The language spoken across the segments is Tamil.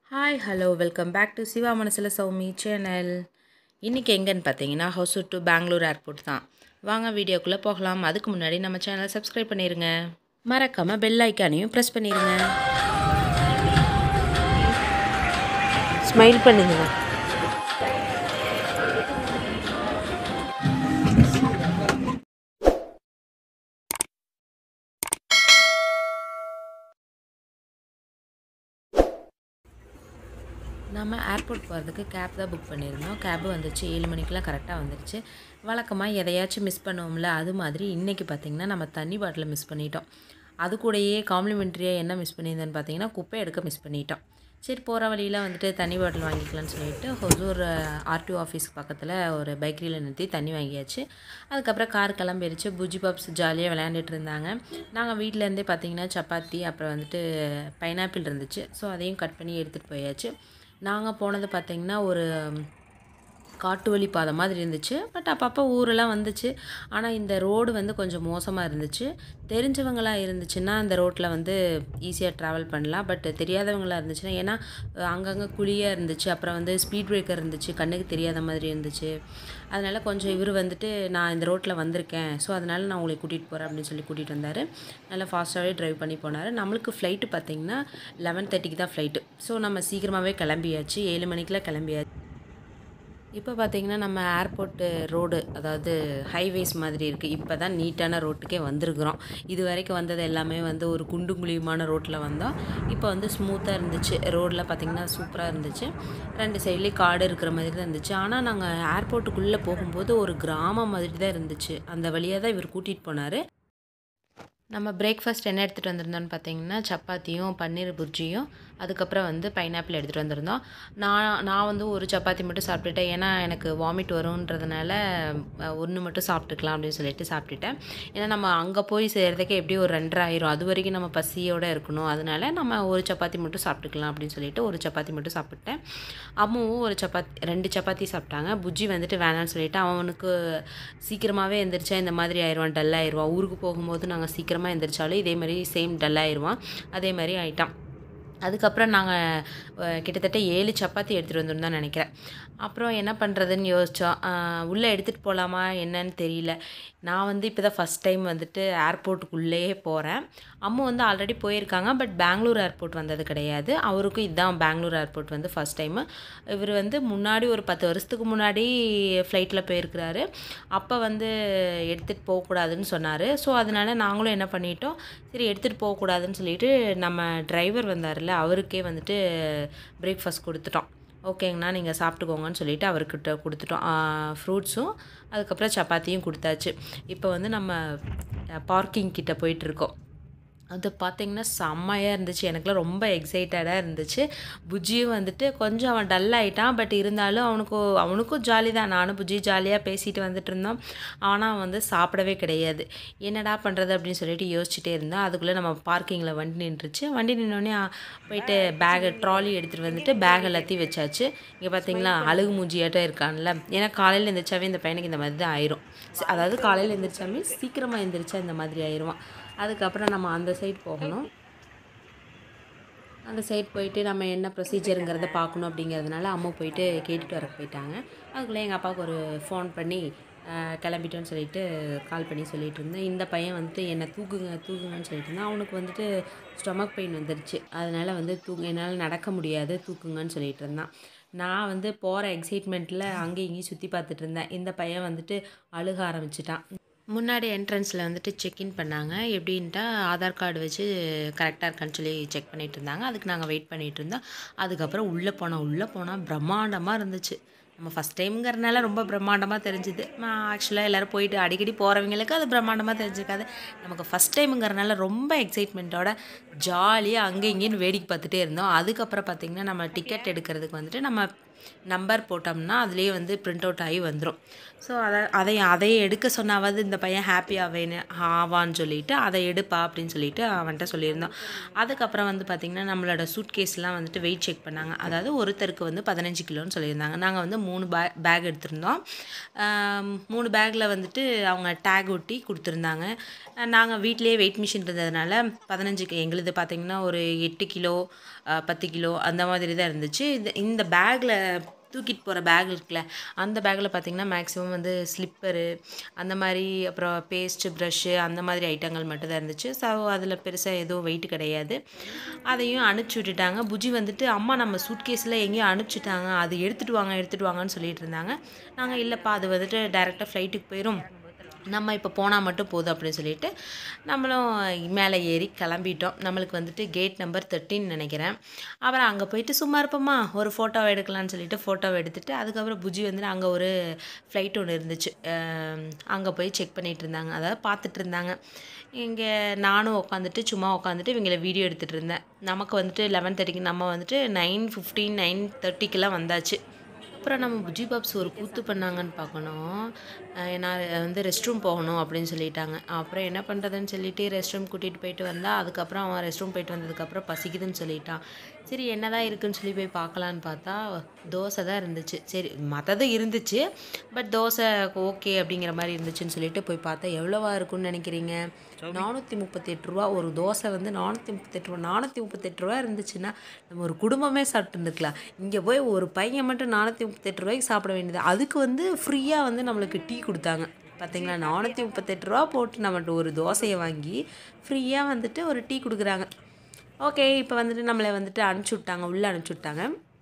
hi hello welcome back to Siva மனசில் சௌமி சேனல் இன்றைக்கி எங்கன்னு பார்த்தீங்கன்னா ஹொசூர் டு பெங்களூர் ஏர்போர்ட் தான் வாங்க வீடியோக்குள்ளே போகலாம் அதுக்கு முன்னாடி நம்ம சேனலை சப்ஸ்கிரைப் பண்ணிடுங்க மறக்காமல் பெல் ஐக்கானையும் ப்ரெஸ் பண்ணிடுங்க ஸ்மைல் பண்ணுங்க நம்ம ஏர்போர்ட் போகிறதுக்கு கேப் தான் புக் பண்ணியிருந்தோம் கேபு வந்துச்சு ஏழு மணிக்கெலாம் கரெக்டாக வந்துருச்சு வழக்கமாக எதையாச்சும் மிஸ் பண்ணுவோம்ல அது மாதிரி இன்றைக்கி பார்த்திங்கன்னா நம்ம தண்ணி பாட்டிலை மிஸ் பண்ணிட்டோம் அது கூடயே காம்ப்ளிமெண்ட்ரியாக என்ன மிஸ் பண்ணியிருந்தேன்னு பார்த்தீங்கன்னா குப்பை எடுக்க மிஸ் பண்ணிட்டோம் சரி போகிற வழியில் வந்துட்டு தண்ணி பாட்டில் வாங்கிக்கலாம்னு சொல்லிட்டு ஹொசூர் ஆர்டிஓ ஆஃபீஸ்க்கு பக்கத்தில் ஒரு பைக்கரியில் நிறுத்தி தண்ணி வாங்கியாச்சு அதுக்கப்புறம் கார் கிளம்பிடுச்சு புஜி பப்ஸ் ஜாலியாக விளையாண்டுட்டு இருந்தாங்க நாங்கள் வீட்டிலேருந்தே பார்த்தீங்கன்னா சப்பாத்தி அப்புறம் வந்துட்டு பைனாப்பிள் இருந்துச்சு ஸோ அதையும் கட் பண்ணி எடுத்துகிட்டு போயாச்சு நாங்கள் போனது பார்த்திங்கன்னா ஒரு காட்டு வழி பாதை மாதிரி இருந்துச்சு பட் அப்பப்போ ஊரெல்லாம் வந்துச்சு ஆனால் இந்த ரோடு வந்து கொஞ்சம் மோசமாக இருந்துச்சு தெரிஞ்சவங்களாக இருந்துச்சுன்னா அந்த ரோட்டில் வந்து ஈஸியாக ட்ராவல் பண்ணலாம் பட் தெரியாதவங்களாக இருந்துச்சுன்னா ஏன்னா அங்கங்கே குழியாக இருந்துச்சு அப்புறம் வந்து ஸ்பீட் பிரேக்கர் இருந்துச்சு கண்ணுக்கு தெரியாத மாதிரி இருந்துச்சு அதனால் கொஞ்சம் இவர் வந்துட்டு நான் இந்த ரோட்டில் வந்திருக்கேன் ஸோ அதனால் நான் உங்களை கூட்டிகிட்டு போகிறேன் அப்படின்னு சொல்லி கூட்டிகிட்டு வந்தார் நல்லா ஃபாஸ்ட்டாகவே ட்ரைவ் பண்ணி போனார் நம்மளுக்கு ஃப்ளைட்டு பார்த்திங்கன்னா லெவன் தேர்ட்டிக்கு தான் ஃப்ளைட்டு ஸோ நம்ம சீக்கிரமாகவே கிளம்பியாச்சு ஏழு மணிக்கெலாம் கிளம்பியாச்சு இப்போ பார்த்தீங்கன்னா நம்ம ஏர்போர்ட்டு ரோடு அதாவது ஹைவேஸ் மாதிரி இருக்குது இப்போ தான் நீட்டான ரோட்டுக்கே வந்திருக்கிறோம் இது வரைக்கும் வந்தது எல்லாமே வந்து ஒரு குண்டு குழியுமான ரோட்டில் வந்தோம் இப்போ வந்து ஸ்மூத்தாக இருந்துச்சு ரோடில் பார்த்திங்கன்னா சூப்பராக இருந்துச்சு ரெண்டு சைட்லேயும் காடு இருக்கிற மாதிரி தான் இருந்துச்சு ஆனால் நாங்கள் ஏர்போர்ட்டுக்குள்ளே போகும்போது ஒரு கிராமம் மாதிரி தான் இருந்துச்சு அந்த வழியாக தான் இவர் கூட்டிகிட்டு போனார் நம்ம பிரேக்ஃபாஸ்ட் என்ன எடுத்துகிட்டு வந்திருந்தோம்னு பார்த்தீங்கன்னா சப்பாத்தியும் பன்னீர் புர்ஜியும் அதுக்கப்புறம் வந்து பைனாப்பிள் எடுத்துகிட்டு வந்திருந்தோம் நான் நான் வந்து ஒரு சப்பாத்தி மட்டும் சாப்பிட்டுட்டேன் ஏன்னா எனக்கு வாமிட் வரும்ன்றதுனால ஒன்று மட்டும் சாப்பிட்டுக்கலாம் அப்படின்னு சொல்லிட்டு சாப்பிட்டுட்டேன் ஏன்னா நம்ம அங்கே போய் செய்கிறதுக்கே எப்படியும் ஒரு ரெண்டரை ஆயிரும் அது வரைக்கும் நம்ம பசியோடு இருக்கணும் அதனால நம்ம ஒரு சப்பாத்தி மட்டும் சாப்பிட்டுக்கலாம் அப்படின்னு சொல்லிட்டு ஒரு சப்பாத்தி மட்டும் சாப்பிட்டேன் அம்மாவும் ஒரு சப்பாத்தி ரெண்டு சப்பாத்தி சாப்பிட்டாங்க புஜ்ஜி வந்துட்டு வேணான்னு சொல்லிட்டு அவனுக்கு சீக்கிரமாகவே எந்திரிச்சா இந்த மாதிரி ஆயிடுவான் டல் ஆயிடுவான் ஊருக்கு போகும்போது நாங்கள் சீக்கிரமாக எந்திரிச்சாலும் இதே மாதிரி சேம் டல் ஆயிடுவான் அதே மாதிரி ஆயிட்டான் அதுக்கப்புறம் நாங்கள் கிட்டத்தட்ட ஏழு சப்பாத்தி எடுத்துகிட்டு வந்திருந்தோம் நினைக்கிறேன் அப்புறம் என்ன பண்ணுறதுன்னு யோசித்தோம் உள்ளே எடுத்துகிட்டு போகலாமா என்னன்னு தெரியல நான் வந்து இப்போ தான் ஃபஸ்ட் டைம் வந்துட்டு ஏர்போர்ட்டுக்குள்ளேயே போகிறேன் அம்மா வந்து ஆல்ரெடி போயிருக்காங்க பட் பெங்களூர் ஏர்போர்ட் வந்தது கிடையாது அவருக்கும் இதுதான் பெங்களூர் ஏர்போர்ட் வந்து ஃபஸ்ட் டைமு இவர் வந்து முன்னாடி ஒரு பத்து வருஷத்துக்கு முன்னாடி ஃப்ளைட்டில் போயிருக்கிறாரு அப்போ வந்து எடுத்துகிட்டு போகக்கூடாதுன்னு சொன்னார் ஸோ அதனால நாங்களும் என்ன பண்ணிட்டோம் சரி எடுத்துகிட்டு போகக்கூடாதுன்னு சொல்லிட்டு நம்ம டிரைவர் வந்தார்ல அவருக்கே வந்துட்டு பிரேக்ஃபாஸ்ட் கொடுத்துட்டோம் ஓகேங்கண்ணா நீங்கள் சாப்பிட்டுக்கோங்கன்னு சொல்லிவிட்டு அவர்கிட்ட கொடுத்துட்டோம் ஃப்ரூட்ஸும் அதுக்கப்புறம் சப்பாத்தியும் கொடுத்தாச்சு இப்போ வந்து நம்ம பார்க்கிங் கிட்ட போயிட்டுருக்கோம் அது பார்த்திங்கன்னா செம்மையாக இருந்துச்சு எனக்குலாம் ரொம்ப எக்ஸைட்டடாக இருந்துச்சு புஜ்ஜியும் வந்துட்டு கொஞ்சம் அவன் டல் ஆகிட்டான் பட் இருந்தாலும் அவனுக்கு அவனுக்கும் ஜாலி தான் நானும் புஜ்ஜி ஜாலியாக பேசிட்டு வந்துட்டு இருந்தோம் ஆனால் அவன் வந்து சாப்பிடவே கிடையாது என்னடா பண்ணுறது அப்படின்னு சொல்லிட்டு யோசிச்சுட்டே இருந்தான் அதுக்குள்ளே நம்ம பார்க்கிங்கில் வண்டி நின்றுச்சு வண்டி நின்னோடனே போயிட்டு பேகை ட்ராலி எடுத்துகிட்டு வந்துட்டு பேக் எல்லாத்தையும் வச்சாச்சு இங்கே பார்த்தீங்களா அழுகு மூஞ்சியாட்டம் இருக்கான்ல ஏன்னா காலையில் எழுந்திரிச்சாவே இந்த பையனுக்கு இந்த மாதிரி தான் ஆயிரும் அதாவது காலையில் எழுந்திரிச்சாமே சீக்கிரமாக எழுந்திரிச்சா இந்த மாதிரி ஆயிடுவான் அதுக்கப்புறம் நம்ம அந்த சைடு போகணும் அந்த சைட் போயிட்டு நம்ம என்ன ப்ரொசீஜருங்கிறத பார்க்கணும் அப்படிங்கிறதுனால அம்மா போயிட்டு கேட்டுட்டு வர போயிட்டாங்க அதுக்குள்ளே எங்கள் அப்பாவுக்கு ஒரு ஃபோன் பண்ணி கிளம்பிட்டோன்னு சொல்லிட்டு கால் பண்ணி சொல்லிட்டு இருந்தேன் இந்த பையன் வந்துட்டு என்னை தூக்குங்க தூக்குங்கன்னு சொல்லிட்டு இருந்தான் அவனுக்கு வந்துட்டு ஸ்டொமக் பெயின் வந்துருச்சு அதனால் வந்து தூங்க என்னால் நடக்க முடியாது தூக்குங்கன்னு சொல்லிட்டு இருந்தான் நான் வந்து போகிற எக்ஸைட்மெண்ட்டில் அங்கேயும் இங்கேயும் சுற்றி பார்த்துட்டு இருந்தேன் இந்த பையன் வந்துட்டு அழுக ஆரம்பிச்சிட்டான் முன்னாடி என்ட்ரன்ஸில் வந்துட்டு செக்இன் பண்ணாங்க எப்படின்ட்டா ஆதார் கார்டு வச்சு கரெக்டாக இருக்கான்னு சொல்லி செக் பண்ணிகிட்டு இருந்தாங்க அதுக்கு நாங்கள் வெயிட் பண்ணிகிட்டு இருந்தோம் அதுக்கப்புறம் உள்ளே போனோம் உள்ளே போனால் பிரம்மாண்டமாக இருந்துச்சு நம்ம ஃபஸ்ட் டைம்ங்கிறனால ரொம்ப பிரம்மாண்டமாக தெரிஞ்சுது ஆக்சுவலாக எல்லோரும் போயிட்டு அடிக்கடி போகிறவங்களுக்கு அது பிரம்மாண்டமாக தெரிஞ்சுக்காது நமக்கு ஃபஸ்ட் டைமுங்கிறனால ரொம்ப எக்ஸைட்மெண்ட்டோட ஜாலியாக அங்கே இங்கேன்னு வேடிக்கை பார்த்துட்டே இருந்தோம் அதுக்கப்புறம் பார்த்திங்கன்னா நம்ம டிக்கெட் எடுக்கிறதுக்கு வந்துட்டு நம்ம நம்பர் போட்டோம்னா அதுலேயே வந்து பிரிண்ட் அவுட் ஆகி வந்துடும் ஸோ அதை அதை அதை எடுக்க சொன்னாவது இந்த பையன் ஹாப்பி ஆவேன்னு ஆவான்னு சொல்லிட்டு அதை எடுப்பா அப்படின்னு சொல்லிட்டு அவன்கிட்ட சொல்லியிருந்தோம் அதுக்கப்புறம் வந்து பார்த்திங்கன்னா நம்மளோட சூட் கேஸ்லாம் வந்துட்டு வெயிட் செக் பண்ணாங்க அதாவது ஒருத்தருக்கு வந்து பதினஞ்சு கிலோன்னு சொல்லியிருந்தாங்க நாங்கள் வந்து மூணு பே பேக் எடுத்திருந்தோம் ஆம், மூணு பேக்கில் வந்துட்டு அவங்க டேக் ஒட்டி கொடுத்துருந்தாங்க நாங்கள் வீட்டிலேயே வெயிட் மிஷின் இருந்ததுனால பதினஞ்சுக்கு எங்களுது பார்த்திங்கன்னா ஒரு எட்டு கிலோ அஹ், பத்து கிலோ அந்த மாதிரி தான் இருந்துச்சு இது இந்த பேக்கில் தூக்கிட்டு போகிற பேக் இருக்குல்ல அந்த பேக்கில் பார்த்திங்கன்னா மேக்ஸிமம் வந்து ஸ்லிப்பரு அந்த மாதிரி அப்புறம் பேஸ்ட்டு ப்ரஷ்ஷு அந்த மாதிரி ஐட்டங்கள் மட்டும் தான் இருந்துச்சு ஸோ அதில் பெருசாக எதுவும் வெயிட் கிடையாது அதையும் அனுப்பிச்சி விட்டுட்டாங்க புஜி வந்துட்டு அம்மா நம்ம சூட்கேஸில் எங்கேயோ அனுப்பிச்சிட்டாங்க அது எடுத்துகிட்டு வாங்க எடுத்துகிட்டு வாங்கன்னு சொல்லிட்டு இருந்தாங்க நாங்கள் இல்லைப்பா அது வந்துட்டு டேரெக்டாக ஃப்ளைட்டுக்கு போயிடும் நம்ம இப்போ போனால் மட்டும் போதும் அப்படின்னு சொல்லிட்டு நம்மளும் மேலே ஏறி கிளம்பிட்டோம் நம்மளுக்கு வந்துட்டு கேட் நம்பர் தேர்ட்டின்னு நினைக்கிறேன் அப்புறம் அங்கே போயிட்டு சும்மா இருப்போமா ஒரு ஃபோட்டோவை எடுக்கலாம்னு சொல்லிட்டு ஃபோட்டோவை எடுத்துட்டு அதுக்கப்புறம் புஜி வந்துட்டு அங்கே ஒரு ஃப்ளைட் ஒன்று இருந்துச்சு அங்கே போய் செக் பண்ணிட்டு இருந்தாங்க அதாவது பார்த்துட்டு இருந்தாங்க இங்கே நானும் உட்காந்துட்டு சும்மா உட்காந்துட்டு இவங்கள வீடியோ எடுத்துகிட்டு இருந்தேன் நமக்கு வந்துட்டு லெவன் தேர்ட்டிக்கு நம்ம வந்துட்டு நைன் ஃபிஃப்டீன் நைன் தேர்ட்டிக்கெல்லாம் வந்தாச்சு அப்புறம் நம்ம புஜி பாப்ஸ் ஒரு கூத்து பண்ணாங்கன்னு பார்க்கணும் அஹ் நான் வந்து ரெஸ்ட் ரூம் போகணும் அப்படின்னு சொல்லிட்டாங்க அப்புறம் என்ன பண்ணுறதுன்னு சொல்லிட்டு ரெஸ்ட் ரூம் கூட்டிகிட்டு போயிட்டு வந்தால் அதுக்கப்புறம் அவன் ரெஸ்ட் ரூம் போயிட்டு வந்ததுக்கப்புறம் பசிக்குதுன்னு சொல்லிட்டான் சரி என்னதான் இருக்குன்னு சொல்லி போய் பார்க்கலான்னு பார்த்தா தோசை தான் இருந்துச்சு சரி மற்றது இருந்துச்சு பட் தோசை ஓகே அப்படிங்கிற மாதிரி இருந்துச்சுன்னு சொல்லிட்டு போய் பார்த்தா எவ்வளோவா இருக்கும்னு நினைக்கிறீங்க நானூற்றி முப்பத்தெட்டு ரூபா ஒரு தோசை வந்து நானூற்றி முப்பத்தெட்டு ரூபா நானூற்றி முப்பத்தெட்டு ரூபா இருந்துச்சுன்னா நம்ம ஒரு குடும்பமே சாப்பிட்டு இருந்துக்கலாம் இங்கே போய் ஒரு பையன் மட்டும் நானூற்றி முப்பத்தெட்டு ரூபாய்க்கு சாப்பிட வேண்டியது அதுக்கு வந்து ஃப்ரீயாக வந்து நம்மளுக்கு டீ கொடுத்தாங்க பார்த்தீங்களா நானூற்றி முப்பத்தெட்டு ரூபா போட்டு நம்மகிட்ட ஒரு தோசையை வாங்கி ஃப்ரீயாக வந்துட்டு ஒரு டீ கொடுக்குறாங்க ஓகே இப்போ வந்துட்டு நம்மளை வந்துட்டு அனுப்பிச்சி விட்டாங்க உள்ளே அனுப்பிச்சி விட்டாங்க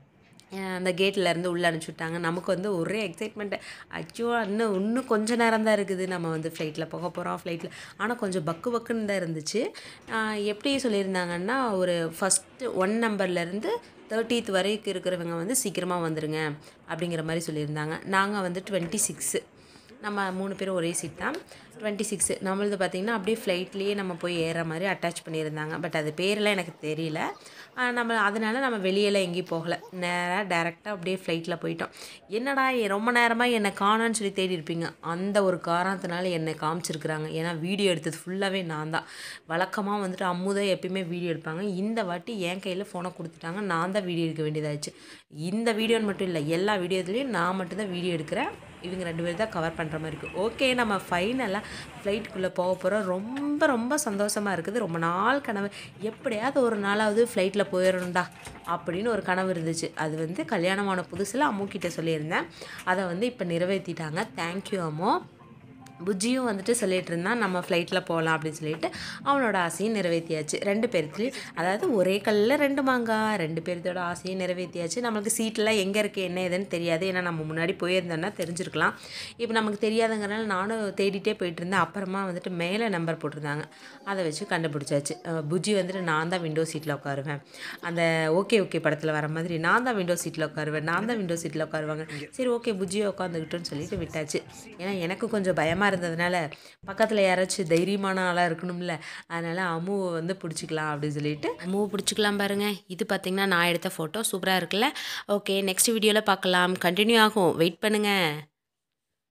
அஹ் அந்த கேட்டில் இருந்து உள்ளே அனுப்பிச்சி விட்டாங்க நமக்கு வந்து ஒரே எக்ஸைட்மெண்ட்டு அச்சோ இன்னும் இன்னும் கொஞ்ச நேரம் தான் இருக்குது நம்ம வந்து ஃப்ளைட்டில் போக போகிறோம் ஃப்ளைட்டில் ஆனால் கொஞ்சம் பக்கு பக்குன்னு தான் இருந்துச்சு அஹ் எப்படி சொல்லியிருந்தாங்கன்னா ஒரு ஃபஸ்ட்டு ஒன் நம்பர்லேருந்து தேர்ட்டீத் வரைக்கும் இருக்கிறவங்க வந்து சீக்கிரமாக வந்துருங்க அப்படிங்கிற மாதிரி சொல்லியிருந்தாங்க நாங்கள் வந்து டுவெண்ட்டி சிக்ஸு நம்ம மூணு பேரும் ஒரே சீட் தான் டுவெண்ட்டி சிக்ஸு நம்மளது பார்த்திங்கன்னா அப்படியே ஃப்ளைட்லேயே நம்ம போய் ஏறுற மாதிரி அட்டாச் பண்ணியிருந்தாங்க பட் அது பேரெலாம் எனக்கு தெரியல ஆஹ் நம்ம அதனால நம்ம வெளியெல்லாம் எங்கேயும் போகலை நேராக டேரெக்டாக அப்படியே ஃப்ளைட்டில் போயிட்டோம் என்னடா எ- ரொம்ப நேரமாக என்னை காணோன்னு சொல்லி தேடி இருப்பீங்க அந்த ஒரு காரணத்தினால என்னை காமிச்சிருக்கிறாங்க ஏன்னா வீடியோ எடுத்தது ஃபுல்லாகவே நான் தான் வழக்கமாக வந்துட்டு அம்முதான் எப்பயுமே வீடியோ எடுப்பாங்க இந்த வாட்டி என் கையில் ஃபோனை கொடுத்துட்டாங்க நான் தான் வீடியோ எடுக்க வேண்டியதாச்சு இந்த வீடியோன்னு மட்டும் இல்லை எல்லா வீடியோத்துலேயும் நான் மட்டும்தான் வீடியோ எடுக்கிறேன் இவங்க ரெண்டு பேரும் தான் கவர் பண்ணுற மாதிரி இருக்குது ஓகே நம்ம ஃபைனலாக ஃப்ளைட்டுக்குள்ளே போக போகிறோம் ரொம்ப ரொம்ப சந்தோஷமாக இருக்குது ரொம்ப நாள் கனவு எப்படியாவது ஒரு நாளாவது ஃப்ளைட்டில் போயிடணும்டா அப்படின்னு ஒரு கனவு இருந்துச்சு அது வந்து கல்யாணமான புதுசில் அம்மு கிட்ட சொல்லியிருந்தேன் அதை வந்து இப்போ நிறைவேற்றிட்டாங்க தேங்க்யூ அம்மோ புஜ்ஜியும் வந்துட்டு சொல்லிட்டு இருந்தான் நம்ம ஃப்ளைட்டில் போகலாம் அப்படின்னு சொல்லிட்டு அவனோட ஆசையும் நிறைவேற்றியாச்சு ரெண்டு பேர்த்துலையும் அதாவது ஒரே கல்லில் ரெண்டு மாங்காய் ரெண்டு பேர்த்தோட ஆசையும் நிறைவேற்றியாச்சு நம்மளுக்கு சீட்டெலாம் எங்கே இருக்குது என்ன ஏதுன்னு தெரியாது ஏன்னா நம்ம முன்னாடி போயிருந்தோன்னா தெரிஞ்சிருக்கலாம் இப்போ நமக்கு தெரியாதுங்கிறனால நானும் தேடிட்டே போயிட்டு இருந்தேன் அப்புறமா வந்துட்டு மேலே நம்பர் போட்டிருந்தாங்க அதை வச்சு கண்டுபிடிச்சாச்சு அஹ் புஜ்ஜி வந்துட்டு நான் தான் விண்டோ சீட்டில் உட்காருவேன் அந்த ஓகே ஓகே படத்தில் வர மாதிரி நான் தான் விண்டோ சீட்டில் உட்காருவேன் நான் தான் விண்டோ சீட்டில் உட்காருவாங்க சரி ஓகே புஜ்ஜியை உட்காந்துக்கிட்டோன்னு சொல்லிட்டு விட்டாச்சு ஏன்னா எனக்கு கொஞ்சம் பயமாக இருந்ததுனால பக்கத்தில் யாராச்சும் தைரியமான ஆளாக இருக்கணும்ல அதனால் அம்முவை வந்து பிடிச்சிக்கலாம் அப்படின்னு சொல்லிட்டு அம்முவை பிடிச்சிக்கலாம் பாருங்க இது பார்த்திங்கன்னா நான் எடுத்த ஃபோட்டோ சூப்பராக இருக்குல்ல ஓகே நெக்ஸ்ட் வீடியோவில் பார்க்கலாம் கண்டினியூ ஆகும் வெயிட் பண்ணுங்கள்